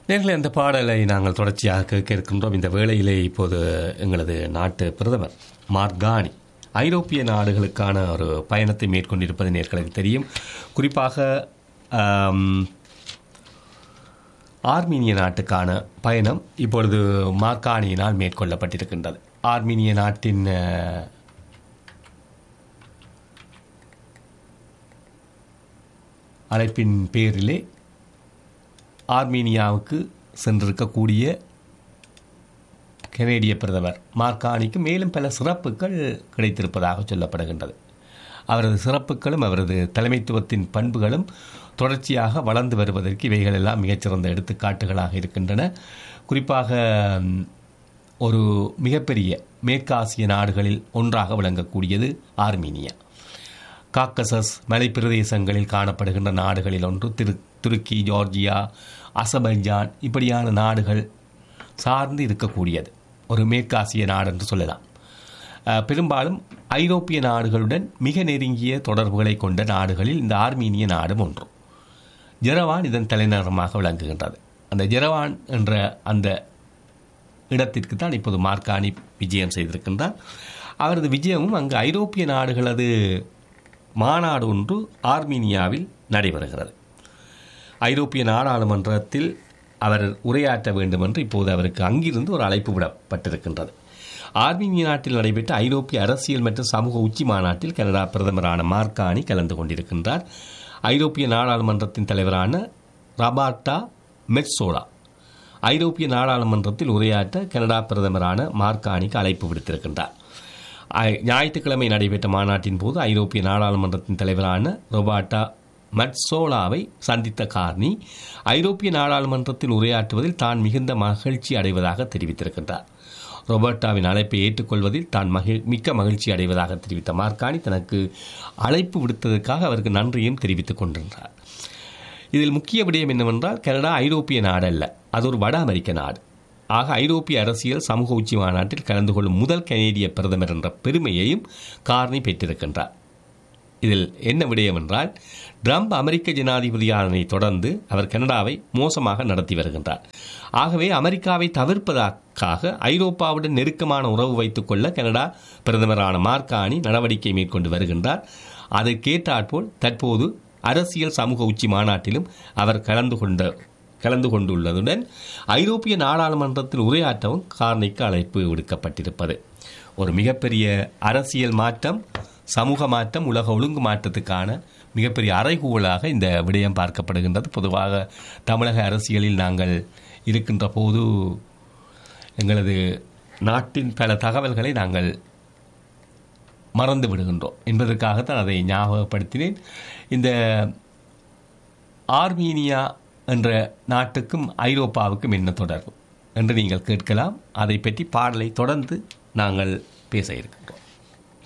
நேர்களை அந்த பாடலை நாங்கள் தொடர்ச்சியாக கேட்க இருக்கின்றோம் இந்த வேளையிலே இப்போது எங்களது நாட்டு பிரதமர் மார்கானி ஐரோப்பிய நாடுகளுக்கான ஒரு பயணத்தை மேற்கொண்டிருப்பது நேர்களுக்கு தெரியும் குறிப்பாக ஆம், ஆர்மீனிய நாட்டுக்கான பயணம் இப்பொழுது மார்கானியினால் மேற்கொள்ளப்பட்டிருக்கின்றது ஆர்மீனிய நாட்டின் அஹ், அழைப்பின் பேரிலே ஆர்மீனியாவுக்கு சென்றிருக்கக்கூடிய கனேடிய பிரதமர் மார்கானிக்கு மேலும் பல சிறப்புகள் கிடைத்திருப்பதாக சொல்லப்படுகின்றது அவரது சிறப்புகளும் அவரது தலைமைத்துவத்தின் பண்புகளும் தொடர்ச்சியாக வளர்ந்து வருவதற்கு இவைகள் எல்லாம் மிகச்சிறந்த எடுத்துக்காட்டுகளாக இருக்கின்றன குறிப்பாக ம், ஒரு மிகப்பெரிய மேற்காசிய நாடுகளில் ஒன்றாக விளங்கக்கூடியது ஆர்மீனியா காக்கசஸ் மலைப்பிரதேசங்களில் காணப்படுகின்ற நாடுகளில் ஒன்று திரு துருக்கி ஜார்ஜியா அசபைஜான் இப்படியான நாடுகள் சார்ந்து இருக்கக்கூடியது ஒரு மேற்காசிய நாடு என்று சொல்லலாம் அஹ், பெரும்பாலும் ஐரோப்பிய நாடுகளுடன் மிக நெருங்கிய தொடர்புகளை கொண்ட நாடுகளில் இந்த ஆர்மீனிய நாடும் ஒன்று ஜெரவான் இதன் தலைநகரமாக விளங்குகின்றது அந்த ஜெரவான் என்ற அந்த இடத்திற்கு தான் இப்போது மார்கானி விஜயம் செய்திருக்கின்றார் அவரது விஜயமும் அங்கு ஐரோப்பிய நாடுகளது மாநாடு ஒன்று ஆர்மீனியாவில் நடைபெறுகிறது ஐரோப்பிய நாடாளுமன்றத்தில் அவர் உரையாற்ற வேண்டும் என்று இப்போது அவருக்கு அங்கிருந்து ஒரு அழைப்பு விடப்பட்டிருக்கின்றது ஆர்மீனிய நாட்டில் நடைபெற்ற ஐரோப்பிய அரசியல் மற்றும் சமூக உச்சி மாநாட்டில் கனடா பிரதமரான மார்கானி கலந்து கொண்டிருக்கின்றார் ஐரோப்பிய நாடாளுமன்றத்தின் தலைவரான ரபார்டா மெட்சோலா ஐரோப்பிய நாடாளுமன்றத்தில் உரையாற்ற கனடா பிரதமரான மார்கானிக்கு அழைப்பு விடுத்திருக்கின்றார் ஐ- ஞாயிற்றுக்கிழமை நடைபெற்ற மாநாட்டின் போது ஐரோப்பிய நாடாளுமன்றத்தின் தலைவரான ரொபார்டா மட்சோலாவை சந்தித்த கார்னி ஐரோப்பிய நாடாளுமன்றத்தில் உரையாற்றுவதில் தான் மிகுந்த மகிழ்ச்சி அடைவதாக தெரிவித்திருக்கின்றார் ரொபர்ட்டாவின் அழைப்பை ஏற்றுக்கொள்வதில் தான் மகிழ் மிக்க மகிழ்ச்சி அடைவதாக தெரிவித்த மார்கானி தனக்கு அழைப்பு விடுத்ததற்காக அவருக்கு நன்றியும் தெரிவித்துக் கொண்டிருந்தார் இதில் முக்கிய விடயம் என்னவென்றால் கனடா ஐரோப்பிய நாடு அல்ல அது ஒரு வட அமெரிக்க நாடு ஆக ஐரோப்பிய அரசியல் சமூக உச்சி மாநாட்டில் கலந்து கொள்ளும் முதல் கனேடிய பிரதமர் என்ற பெருமையையும் கார்னி பெற்றிருக்கின்றார் இதில் என்ன விடயம் என்றால் ட்ரம்ப் அமெரிக்க ஜனாதிபதியானதை தொடர்ந்து அவர் கனடாவை மோசமாக நடத்தி வருகின்றார் ஆகவே அமெரிக்காவை தவிர்ப்பதற்காக ஐரோப்பாவுடன் நெருக்கமான உறவு வைத்துக் கொள்ள கனடா பிரதமரான மார்கானி நடவடிக்கை மேற்கொண்டு வருகின்றார் அதற்கேற்றாற்போல் தற்போது அரசியல் சமூக உச்சி மாநாட்டிலும் அவர் கலந்து கொண்ட கலந்து கொண்டுள்ளதுடன் ஐரோப்பிய நாடாளுமன்றத்தில் உரையாற்றவும் கார்னிக்கு அழைப்பு விடுக்கப்பட்டிருப்பது ஒரு மிகப்பெரிய அரசியல் மாற்றம் சமூக மாற்றம் உலக ஒழுங்கு மாற்றத்துக்கான மிகப்பெரிய அறைகூவலாக இந்த விடயம் பார்க்கப்படுகின்றது பொதுவாக தமிழக அரசியலில் நாங்கள் இருக்கின்ற போது எங்களது நாட்டின் பல தகவல்களை நாங்கள் மறந்து விடுகின்றோம் என்பதற்காகத்தான் அதை ஞாபகப்படுத்தினேன் இந்த ஆர்மீனியா என்ற நாட்டுக்கும் ஐரோப்பாவுக்கும் என்ன தொடர்பு என்று நீங்கள் கேட்கலாம் அதை பற்றி பாடலை தொடர்ந்து நாங்கள் பேச இருக்கின்றோம்